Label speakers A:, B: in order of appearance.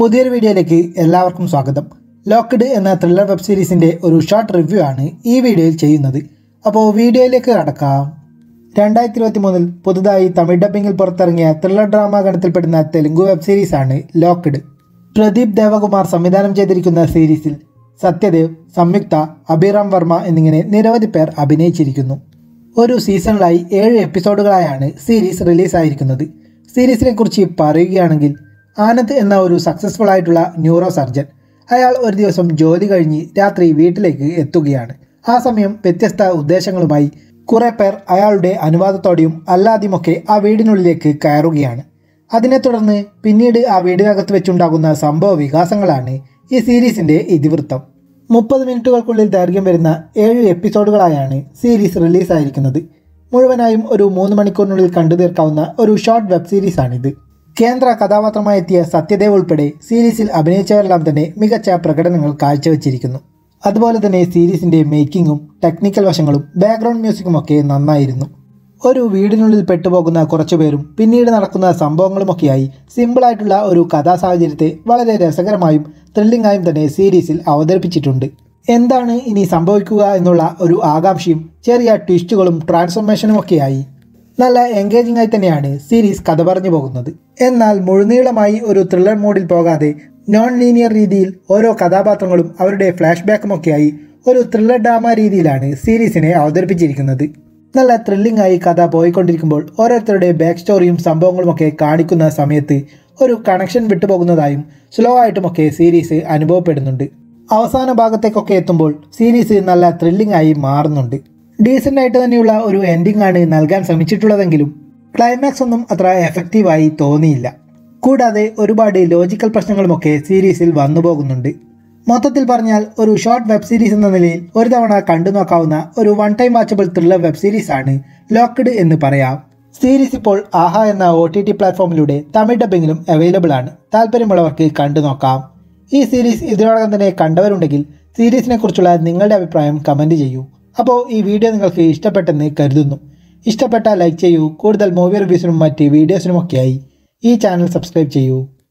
A: പുതിയൊരു വീഡിയോയിലേക്ക് എല്ലാവർക്കും സ്വാഗതം ലോക്ക്ഡ് എന്ന ത്രില്ലർ വെബ് സീരീസിൻ്റെ ഒരു ഷോർട്ട് റിവ്യൂ ആണ് ഈ വീഡിയോയിൽ ചെയ്യുന്നത് അപ്പോൾ വീഡിയോയിലേക്ക് കടക്കാം രണ്ടായിരത്തി ഇരുപത്തി മൂന്നിൽ പുതുതായി തമിഴ് ഡബ്ബിങ്ങിൽ പുറത്തിറങ്ങിയ ത്രില്ലർ ഡ്രാമ ഗണത്തിൽപ്പെടുന്ന തെലുങ്ക് വെബ് സീരീസാണ് ലോക്ക്ഡ് പ്രദീപ് ദേവകുമാർ സംവിധാനം ചെയ്തിരിക്കുന്ന സീരീസിൽ സത്യദേവ് സംയുക്ത അഭിറാം വർമ്മ എന്നിങ്ങനെ നിരവധി പേർ അഭിനയിച്ചിരിക്കുന്നു ഒരു സീസണിലായി ഏഴ് എപ്പിസോഡുകളായാണ് സീരീസ് റിലീസായിരിക്കുന്നത് സീരീസിനെ കുറിച്ച് പറയുകയാണെങ്കിൽ ആനന്ദ് എന്ന ഒരു സക്സസ്ഫുൾ ആയിട്ടുള്ള ന്യൂറോ സർജൻ അയാൾ ഒരു ദിവസം ജോലി കഴിഞ്ഞ് രാത്രി വീട്ടിലേക്ക് എത്തുകയാണ് ആ സമയം വ്യത്യസ്ത ഉദ്ദേശങ്ങളുമായി കുറെ പേർ അയാളുടെ അനുവാദത്തോടെയും അല്ലാതെയുമൊക്കെ ആ വീടിനുള്ളിലേക്ക് കയറുകയാണ് അതിനെ തുടർന്ന് പിന്നീട് ആ വീടിനകത്ത് വെച്ചുണ്ടാകുന്ന സംഭവ വികാസങ്ങളാണ് ഈ സീരീസിൻ്റെ ഇതിവൃത്തം മുപ്പത് മിനിറ്റുകൾക്കുള്ളിൽ ദൈർഘ്യം വരുന്ന ഏഴ് എപ്പിസോഡുകളായാണ് സീരീസ് റിലീസായിരിക്കുന്നത് മുഴുവനായും ഒരു മൂന്ന് മണിക്കൂറിനുള്ളിൽ കണ്ടു തീർക്കാവുന്ന ഒരു ഷോർട്ട് വെബ് സീരീസാണിത് കേന്ദ്ര കഥാപാത്രമായി എത്തിയ സത്യദേവ് ഉൾപ്പെടെ സീരീസിൽ അഭിനയിച്ചവരെല്ലാം തന്നെ മികച്ച പ്രകടനങ്ങൾ കാഴ്ചവെച്ചിരിക്കുന്നു അതുപോലെ തന്നെ സീരീസിൻ്റെ മേക്കിങ്ങും ടെക്നിക്കൽ വശങ്ങളും ബാക്ക്ഗ്രൗണ്ട് മ്യൂസിക്കും ഒക്കെ നന്നായിരുന്നു ഒരു വീടിനുള്ളിൽ പെട്ടുപോകുന്ന കുറച്ചു പേരും പിന്നീട് നടക്കുന്ന സംഭവങ്ങളുമൊക്കെയായി സിമ്പിളായിട്ടുള്ള ഒരു കഥാസാഹചര്യത്തെ വളരെ രസകരമായും ത്രില്ലിംഗ് ആയും തന്നെ സീരീസിൽ അവതരിപ്പിച്ചിട്ടുണ്ട് എന്താണ് ഇനി സംഭവിക്കുക എന്നുള്ള ഒരു ആകാംക്ഷയും ചെറിയ ട്വിസ്റ്റുകളും ട്രാൻസ്ഫോർമേഷനും ഒക്കെയായി നല്ല എൻഗേജിംഗ് ആയി തന്നെയാണ് സീരീസ് കഥ പറഞ്ഞു പോകുന്നത് എന്നാൽ മുഴുനീളമായി ഒരു ത്രില്ലർ മോഡിൽ പോകാതെ നോൺ ലീനിയർ രീതിയിൽ ഓരോ കഥാപാത്രങ്ങളും അവരുടെ ഫ്ലാഷ് ബാക്കുമൊക്കെയായി ഒരു ത്രില്ലർ ഡ്രാമ രീതിയിലാണ് സീരീസിനെ അവതരിപ്പിച്ചിരിക്കുന്നത് നല്ല ത്രില്ലിംഗ് ആയി കഥ പോയിക്കൊണ്ടിരിക്കുമ്പോൾ ഓരോരുത്തരുടെ ബാക്ക് സ്റ്റോറിയും സംഭവങ്ങളുമൊക്കെ കാണിക്കുന്ന സമയത്ത് ഒരു കണക്ഷൻ വിട്ടുപോകുന്നതായും സ്ലോ ആയിട്ടുമൊക്കെ സീരീസ് അനുഭവപ്പെടുന്നുണ്ട് അവസാന ഭാഗത്തേക്കൊക്കെ എത്തുമ്പോൾ സീരീസ് നല്ല ത്രില്ലിംഗ് ആയി മാറുന്നുണ്ട് ഡീസൻ്റ് ആയിട്ട് തന്നെയുള്ള ഒരു എൻഡിംഗ് ആണ് നൽകാൻ ശ്രമിച്ചിട്ടുള്ളതെങ്കിലും ക്ലൈമാക്സ് ഒന്നും അത്ര എഫക്റ്റീവായി തോന്നിയില്ല കൂടാതെ ഒരുപാട് ലോജിക്കൽ പ്രശ്നങ്ങളുമൊക്കെ സീരീസിൽ വന്നു പോകുന്നുണ്ട് മൊത്തത്തിൽ പറഞ്ഞാൽ ഒരു ഷോർട്ട് വെബ് സീരീസ് എന്ന നിലയിൽ ഒരു തവണ കണ്ടു നോക്കാവുന്ന ഒരു one time watchable thriller web series ആണ് ലോക്ക്ഡ് എന്ന് പറയാം സീരീസ് ഇപ്പോൾ ആഹ എന്ന ഒ ടി ടി പ്ലാറ്റ്ഫോമിലൂടെ തമിഴ് ഡബിങ്ങിലും അവൈലബിൾ ആണ് താല്പര്യമുള്ളവർക്ക് കണ്ടു നോക്കാം ഈ സീരീസ് ഇതിനോടകം തന്നെ കണ്ടവരുണ്ടെങ്കിൽ സീരീസിനെ കുറിച്ചുള്ള നിങ്ങളുടെ അഭിപ്രായം കമൻറ്റ് ചെയ്യൂ അപ്പോൾ ഈ വീഡിയോ നിങ്ങൾക്ക് ഇഷ്ടപ്പെട്ടെന്ന് കരുതുന്നു ഇഷ്ടപ്പെട്ടാൽ ലൈക്ക് ചെയ്യൂ കൂടുതൽ മൂവി റിവ്യൂസിനും മറ്റ് വീഡിയോസിനുമൊക്കെയായി ഈ ചാനൽ സബ്സ്ക്രൈബ് ചെയ്യൂ